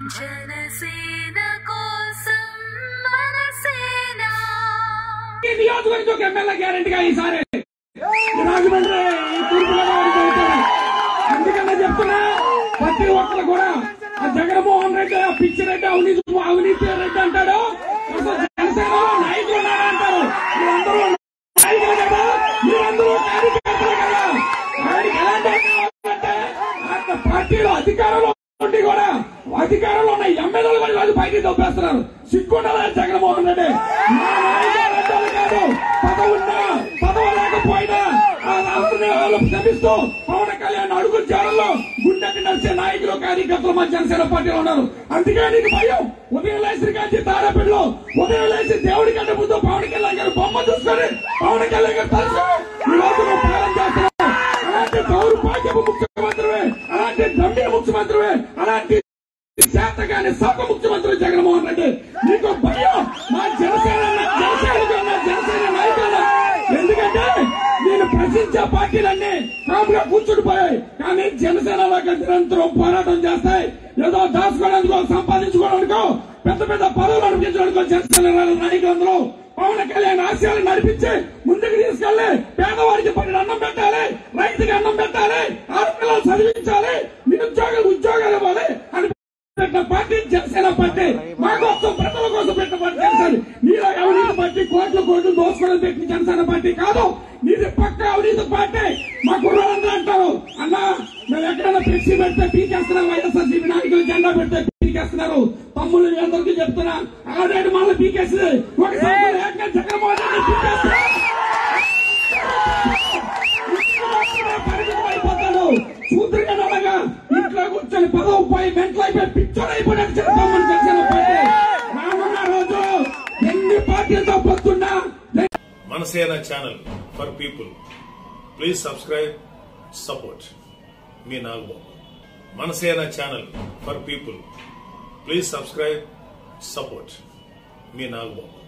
జనసేన కోసం మనసేన ఈ నియోజకవర్గం ఒక ఎమ్మెల్యే గ్యారెంటీగా ఈసారి ఈ రాజమండ్రి ఈ తూర్పు గోదావరి జరుగుతుంది అందుకనే చెప్తున్నా ప్రతి ఒక్కరు కూడా ఆ జగన్మోహన్ రెడ్డి ఆ పిచ్చి రెడ్డి అవినీతి అవినీతి రెడ్డి అంటాడు అసలు జనసేనలో నాయకులు ఉన్నారా అంటారు మీరందరూ నాయకులు కదా మీరందరూ కార్యకర్తలు కదా ఆయనకి ఎలాంటి అంటే ఆయన పార్టీలో అధికారంలో ఉండి కూడా అధికారంలో ఉన్న ఎమ్మెల్యేలు కూడా ఈరోజు బయటికి తప్పేస్తున్నారు సిగ్గుండాలా జగన్మోహన్ రెడ్డి మా నాయకులు అడ్డాలు కాదు పదవి ఉన్నా పదవి లేకపోయినా ఆ రాష్ట్రాన్ని వాళ్ళు శ్రమిస్తూ పవన్ కళ్యాణ్ అడుగు జాడల్లో గుండెకి నడిచే నాయకులు కార్యకర్తలు మా జనసేన పార్టీలో ఉన్నారు అందుకే నీకు భయం ఉదయం లేచి కాంచి తారాపేటలో ఉదయం లేచి దేవుడి కంటే ముందు పవన్ కళ్యాణ్ గారు బొమ్మ చూసుకొని పవన్ కళ్యాణ్ గారు తలుసు ఈ రోజు నువ్వు పాలన చేస్తున్నావు అలాంటి దౌర్భాగ్యపు ముఖ్యమంత్రివే అలాంటి దమ్మిన ముఖ్యమంత్రివే అలాంటి శాతగాని సభ ముఖ్యమంత్రి జగన్మోహన్ రెడ్డి నీకు భయం మా జనసేన జనసేన జనసేన నాయకులు ఎందుకంటే నేను ప్రశ్నించే పార్టీలన్నీ కాపుగా కూర్చుండిపోయాయి కానీ జనసేనలో నిరంతరం పోరాటం చేస్తాయి ఏదో దాచుకోవడానికో సంపాదించుకోవడానికో పెద్ద పెద్ద పదవులు అనిపించడానికో జనసేన నాయకులందరూ పవన్ కళ్యాణ్ ఆశయాలు నడిపించి ముందుకు తీసుకెళ్లి పేదవాడికి పని అన్నం పెట్టాలి రైతుకి అన్నం పెట్టాలి ఆడపిల్లలు చదివించాలి నిరుద్యోగులు ఉద్యోగాలు ఇవ్వాలి అని పెట్టిన పార్టీ జనసేన పార్టీ మా కోసం ప్రజల కోసం పెట్టిన పార్టీ జనసేన నీలో అవినీతి పార్టీ కోట్ల కోట్లు దోసుకోవడం పెట్టిన జనసేన పార్టీ కాదు నీది పక్క అవినీతి పార్టీ మా కుర్రాళ్ళందరూ అంటారు అన్నా మేము ఎక్కడైనా ఫ్లెక్సీ పెడితే పీకేస్తున్నారు వైఎస్ఆర్సీపీ నాయకులు జెండా పెడితే పీకేస్తున్నారు తమ్ముళ్ళు మీ అందరికీ చెప్తున్నా ఆల్రెడీ మళ్ళీ పీకేసి ఒక సంవత్సరం ఏకంగా జగన్మోహన్ రెడ్డి పీకేస్తున్నారు పరిమితం అయిపోతాడు సూత్రంగా నడగా ఇంట్లో కూర్చొని పదవి పోయి మెంటలు అయిపోయి పిచ్చోడు అయిపోయినట్టు చెప్తామని తెలిసిన పార్టీ రానున్న రోజు ఎన్ని పార్టీలతో పొత్తున్నా Manasena channel for people please subscribe support మీ Nagababu Manasena channel for people please subscribe support మీ నాగబాబు